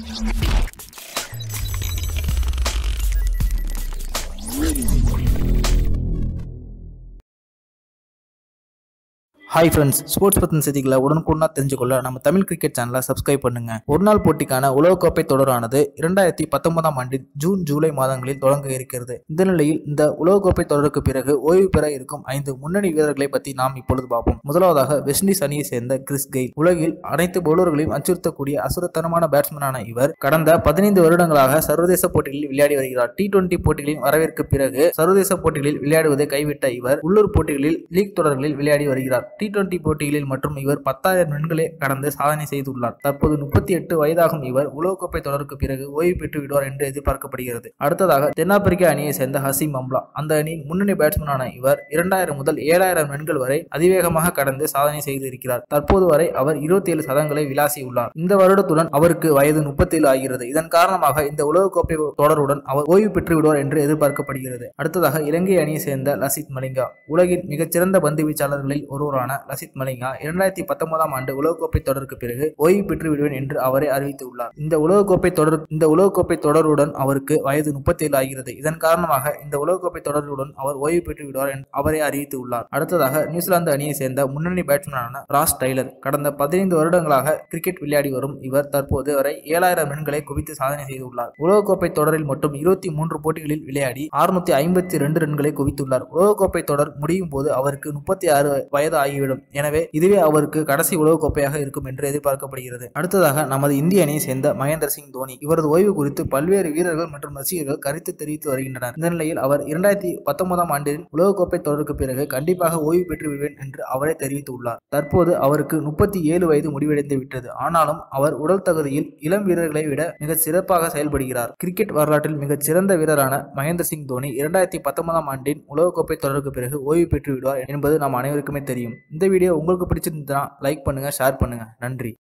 hi friends sports பற்றின செய்திகளை உடனுக்குடனா தெரிஞ்சுக்கொள்ள நம்ம தமிழ் கிரிக்கெட் சேனலை சப்ஸ்கிரைப் பண்ணுங்க ஒரு நாள் போட்டிக்கான உலகக்கோப்பை தொடரானது இரண்டாயிரத்தி பத்தொன்பதாம் ஆண்டின் ஜூன் ஜூலை மாதங்களில் தொடங்க இருக்கிறது இந்த நிலையில் இந்த உலகக்கோப்பை தொடருக்கு பிறகு ஓய்வு பெற இருக்கும் ஐந்து முன்னணி வீரர்களை பற்றி நாம் இப்பொழுது பார்ப்போம் முதலாவதாக வெஸ்ட் இண்டீஸ் அணியை சேர்ந்த கிறிஸ் கெயில் உலகில் அனைத்து பவுலர்களையும் அச்சுறுத்தக்கூடிய அசுரத்தனமான பேட்ஸ்மேனான இவர் கடந்த பதினைந்து வருடங்களாக சர்வதேச போட்டிகளில் விளையாடி வருகிறார் டி டுவெண்டி போட்டிகளின் வரவேற்கு பிறகு சர்வதேச போட்டிகளில் விளையாடுவதை கைவிட்ட இவர் உள்ளூர் போட்டிகளில் லீக் தொடர்களில் விளையாடி வருகிறார் டி டுவெண்டி போட்டிகளில் மற்றும் இவர் பத்தாயிரம் ரன்களை கடந்து சாதனை செய்துள்ளார் தற்போது முப்பத்தி எட்டு வயதாகும் இவர் உலகக்கோப்பை தொடருக்கு பிறகு ஓய்வு பெற்று விடுவார் என்று எதிர்பார்க்கப்படுகிறது அடுத்ததாக தென்னாப்பிரிக்க அணியை சேர்ந்த ஹசீம் அம்லா அந்த அணியின் முன்னணி பேட்ஸ்மேனான இவர் இரண்டாயிரம் முதல் ஏழாயிரம் ரன்கள் வரை அதிவேகமாக கடந்து சாதனை செய்திருக்கிறார் தற்போது வரை அவர் இருபத்தி ஏழு சதங்களை விளாசியுள்ளார் இந்த வருடத்துடன் அவருக்கு வயது முப்பத்தேழு ஆகிறது இதன் காரணமாக இந்த உலகக்கோப்பை தொடருடன் அவர் ஓய்வு பெற்று விடுவார் என்று எதிர்பார்க்கப்படுகிறது அடுத்ததாக இலங்கை அணியை சேர்ந்த லசித் மலிங்கா உலகின் மிகச்சிறந்த பந்து வீச்சாளர்களில் ஒருவரான லசித் மலிங்கா இரண்டாயிரத்தி பத்தொன்பதாம் ஆண்டு உலகக்கோப்பை தொடருக்கு பிறகு ஓய்வு பெற்று விடுவேன் என்று அவரை அறிவித்துள்ளார் இந்த உலகக்கோப்பை தொடர் இந்த உலகக்கோப்பை தொடருடன் அவருக்கு வயது முப்பத்தேழு ஆகிறது இதன் காரணமாக இந்த உலகக்கோப்பை தொடருடன் அவர் ஓய்வு பெற்று விடுவார் என்று அவரை அறிவித்துள்ளார் அடுத்ததாக நியூசிலாந்து அணியை சேர்ந்த முன்னணி பேட்ஸ்மேனான ராஸ் டைலர் கடந்த பதினைந்து வருடங்களாக கிரிக்கெட் விளையாடி வரும் இவர் தற்போது வரை ஏழாயிரம் ரன்களை குவித்து சாதனை செய்துள்ளார் உலகக்கோப்பை தொடரில் மட்டும் இருபத்தி மூன்று போட்டிகளில் விளையாடி அறுநூத்தி ஐம்பத்தி ரெண்டு ரன்களை குவித்துள்ளார் உலகக்கோப்பை தொடர் முடியும் போது அவருக்கு முப்பத்தி ஆறு வயது ஆகிவிடும் எனவே இதுவே அவருக்கு கடைசி உலகக்கோப்பையாக இருக்கும் என்று எதிர்பார்க்கப்படுகிறது அடுத்ததாக நமது இந்திய அணியை சேர்ந்த மகேந்திர சிங் தோனி இவரது ஓய்வு குறித்து பல்வேறு வீரர்கள் மற்றும் ரசிகர்கள் கருத்து தெரிவித்து வருகின்றனர் இந்த நிலையில் அவர் இரண்டாயிரத்தி பத்தொன்பதாம் ஆண்டின் உலகக்கோப்பை தொடருக்கு பிறகு கண்டிப்பாக ஓய்வு பெற்று விடுவேன் என்று அவரே தெரிவித்துள்ளார் தற்போது அவருக்கு முப்பத்தி ஏழு வயது முடிவடைந்து விட்டது ஆனாலும் அவர் உடல் தகுதியில் இளம் வீரர்களை விட மிக சிறப்பாக செயல்படுகிறார் கிரிக்கெட் வரலாற்றில் மிகச் சிறந்த வீரரான மகேந்திர சிங் தோனி இரண்டாயிரத்தி பத்தொன்பதாம் ஆண்டின் உலகக்கோப்பை தொடருக்கு பிறகு ஓய்வு பெற்று விடுவார் என்பது நாம் அனைவருக்குமே தெரியும் இந்த வீடியோ உங்களுக்கு பிடிச்சிருந்தா லைக் பண்ணுங்க ஷேர் பண்ணுங்க நன்றி